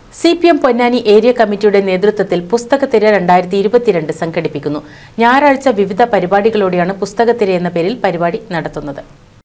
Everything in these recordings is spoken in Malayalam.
C P M Ponnani area കമ്മിറ്റിയുടെ നേതൃത്വത്തിൽ പുസ്തകത്തിര രണ്ടായിരത്തി ഇരുപത്തിരണ്ട് സംഘടിപ്പിക്കുന്നു ഞായറാഴ്ച വിവിധ പരിപാടികളോടെയാണ് പുസ്തകത്തിര എന്ന പേരിൽ പരിപാടി നടത്തുന്നത്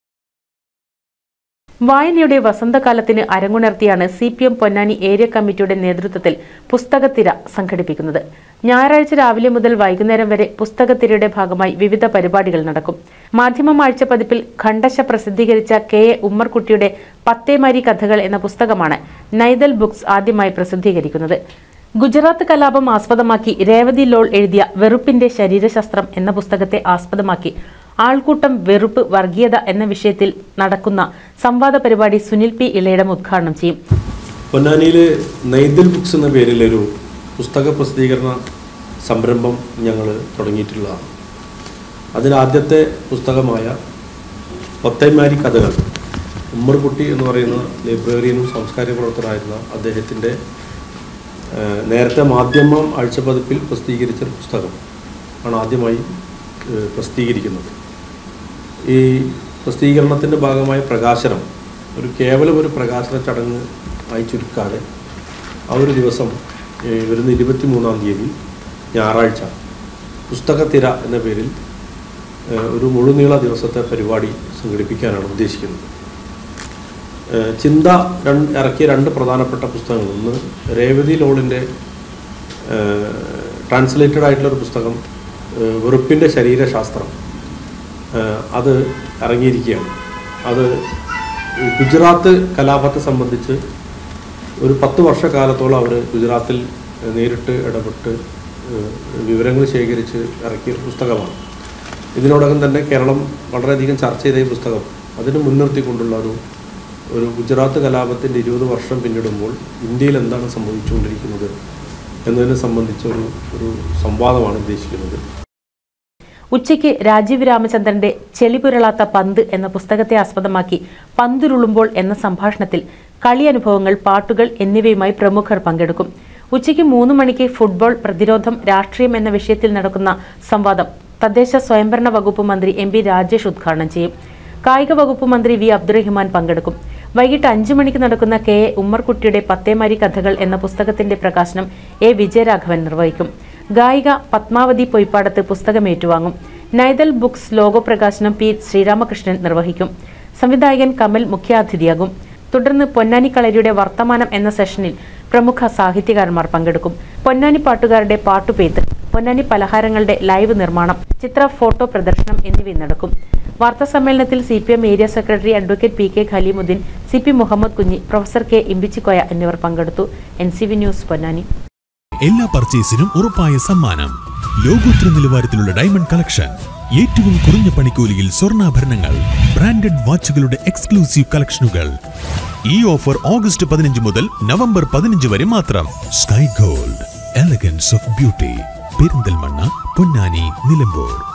വായനയുടെ വസന്തകാലത്തിന് അരങ്ങുണർത്തിയാണ് C P M Ponnani area കമ്മിറ്റിയുടെ നേതൃത്വത്തിൽ പുസ്തകത്തിര സംഘടിപ്പിക്കുന്നത് ഞായറാഴ്ച രാവിലെ മുതൽ വൈകുന്നേരം വരെ പുസ്തകത്തിരയുടെ ഭാഗമായി വിവിധ പരിപാടികൾ നടക്കും മാധ്യമം ആഴ്ച പതിപ്പിൽ ഖണ്ഡശ പ്രസിദ്ധീകരിച്ച കെ എ ഉമ്മർകുട്ടിയുടെ പത്തേമാരി കഥകൾ എന്ന പുസ്തകമാണ് നൈതൽ ബുക്സ് ആദ്യമായി പ്രസിദ്ധീകരിക്കുന്നത് ഗുജറാത്ത് കലാപം ആസ്പദമാക്കി രേവതി ലോൾ എഴുതിയ വെറുപ്പിന്റെ ശരീരശാസ്ത്രം എന്ന പുസ്തകത്തെ ആസ്പദമാക്കി ആൾക്കൂട്ടം വെറുപ്പ് വർഗീയത എന്ന വിഷയത്തിൽ നടക്കുന്ന സംവാദ പരിപാടി സുനിൽ പി ഇളയിടം ഉദ്ഘാടനം ചെയ്യും പൊന്നാനിയിൽ നെയ്തൽ ബുക്സ് എന്ന പേരിലൊരു പുസ്തക പ്രസിദ്ധീകരണ സംരംഭം ഞങ്ങൾ തുടങ്ങിയിട്ടുള്ളതാണ് അതിലാദ്യത്തെ പുസ്തകമായ ഒത്തൈമാരി കഥകൾ ഉമ്മർകുട്ടി എന്ന് പറയുന്ന ലൈബ്രറിയനും സാംസ്കാരിക പ്രവർത്തകനായിരുന്ന അദ്ദേഹത്തിൻ്റെ ഏഹ്, നേരത്തെ മാധ്യമം ആഴ്ചപ്പതിപ്പിൽ പ്രസിദ്ധീകരിച്ച ഒരു പുസ്തകം ആണ് ആദ്യമായി ഏഹ്, പ്രസിദ്ധീകരിക്കുന്നത് ഈ പ്രസിദ്ധീകരണത്തിൻ്റെ ഭാഗമായ പ്രകാശനം ഒരു കേവലം ഒരു പ്രകാശന ചടങ്ങ് ആയി ചുരുക്കാതെ ആ ഒരു ദിവസം ഏഹ്, വരുന്ന ഇരുപത്തി മൂന്നാം തീയതി ഞായറാഴ്ച പുസ്തകത്തിര എന്ന പേരിൽ ഏഹ്, ഒരു മുഴുനീള ദിവസത്തെ പരിപാടി സംഘടിപ്പിക്കാനാണ് ഉദ്ദേശിക്കുന്നത് ഏഹ്, ചിന്ത രണ്ട് ഇറക്കിയ രണ്ട് പ്രധാനപ്പെട്ട പുസ്തകങ്ങൾ ഒന്ന് രേവതി ലോളിൻ്റെ ട്രാൻസ്ലേറ്റഡ് ആയിട്ടുള്ള ഒരു പുസ്തകം ഏഹ്, വെറുപ്പിൻ്റെ ശരീരശാസ്ത്രം ഏഹ്, അത് ഇറങ്ങിയിരിക്കുകയാണ് അത് ഈ ഗുജറാത്ത് കലാപത്തെ സംബന്ധിച്ച് ഒരു പത്ത് വർഷക്കാലത്തോളം അവർ ഗുജറാത്തിൽ ഏഹ്, നേരിട്ട് ഇടപെട്ട് ഏഹ്, വിവരങ്ങൾ ശേഖരിച്ച് ഇറക്കിയ ഒരു പുസ്തകമാണ് ഇതിനോടകം തന്നെ കേരളം വളരെയധികം ചർച്ച ചെയ്ത ഈ പുസ്തകം അതിന് മുൻനിർത്തിക്കൊണ്ടുള്ള ഒരു ഒരു ഗുജറാത്ത് കലാപത്തിൻ്റെ ഇരുപത് വർഷം പിന്നിടുമ്പോൾ ഇന്ത്യയിൽ എന്താണ് സംഭവിച്ചുകൊണ്ടിരിക്കുന്നത് എന്നതിനെ സംബന്ധിച്ച ഒരു ഒരു സംവാദമാണ് ഉദ്ദേശിക്കുന്നത് ഉച്ചയ്ക്ക് രാജീവ് രാമചന്ദ്രന്റെ ചെളിപുരളാത്ത പന്ത് എന്ന പുസ്തകത്തെ ആസ്പദമാക്കി പന്തുരുളുമ്പോൾ എന്ന സംഭാഷണത്തിൽ കളി അനുഭവങ്ങൾ പാട്ടുകൾ എന്നിവയുമായി പ്രമുഖർ പങ്കെടുക്കും ഉച്ചയ്ക്ക് മൂന്ന് മണിക്ക് ഫുട്ബോൾ പ്രതിരോധം രാഷ്ട്രീയം എന്ന വിഷയത്തിൽ നടക്കുന്ന സംവാദം തദ്ദേശ സ്വയംഭരണ വകുപ്പ് മന്ത്രി എം പി രാജേഷ് ഉദ്ഘാടനം ചെയ്യും കായിക വകുപ്പ് മന്ത്രി വി അബ്ദുറഹിമാൻ പങ്കെടുക്കും വൈകിട്ട് അഞ്ചു മണിക്ക് നടക്കുന്ന കെ എ ഉമ്മർകുട്ടിയുടെ പത്തേമാരി കഥകൾ എന്ന പുസ്തകത്തിന്റെ പ്രകാശനം എ വിജയരാഘവൻ നിർവഹിക്കും ഗായിക പത്മാവതി പൊയ്പ്പാടത്ത് പുസ്തകം ഏറ്റുവാങ്ങും നൈതൽ ബുക്സ് ലോഗോ പ്രകാശനം പി ശ്രീരാമകൃഷ്ണൻ നിർവഹിക്കും സംവിധായകൻ കമൽ മുഖ്യാതിഥിയാകും തുടർന്ന് പൊന്നാനി കളരിയുടെ വർത്തമാനം എന്ന സെഷനിൽ പ്രമുഖ സാഹിത്യകാരന്മാർ പങ്കെടുക്കും പൊന്നാനി പാട്ടുകാരുടെ പാട്ടുപെയ്ത്ത് പൊന്നാനി പലഹാരങ്ങളുടെ ലൈവ് നിർമ്മാണം ചിത്ര ഫോട്ടോ പ്രദർശനം എന്നിവയും നടക്കും വാർത്താ സമ്മേളനത്തിൽ C P M area secretary advocate P K Khaleemuddeen C P Muhammad Kunhi professor K Imbichikoya എന്നിവർ പങ്കെടുത്തു N C V news Ponnani എല്ലാ പർച്ചേസിനും ഉറപ്പായ സമ്മാനം ലോകോത്തര നിലവാരത്തിലുള്ള ഡയമണ്ട് കളക്ഷൻ ഏറ്റവും കുറഞ്ഞ പണിക്കൂലിയിൽ സ്വർണ്ണാഭരണങ്ങൾ ബ്രാൻഡഡ് വാച്ചുകളുടെ എക്സ്ക്ലൂസീവ് കളക്ഷനുകൾ ഈ ഓഫർ ഓഗസ്റ്റ് പതിനഞ്ച് മുതൽ നവംബർ പതിനഞ്ച് വരെ മാത്രം sky gold elegance of beauty Perinthalmanna Ponnani Nilambur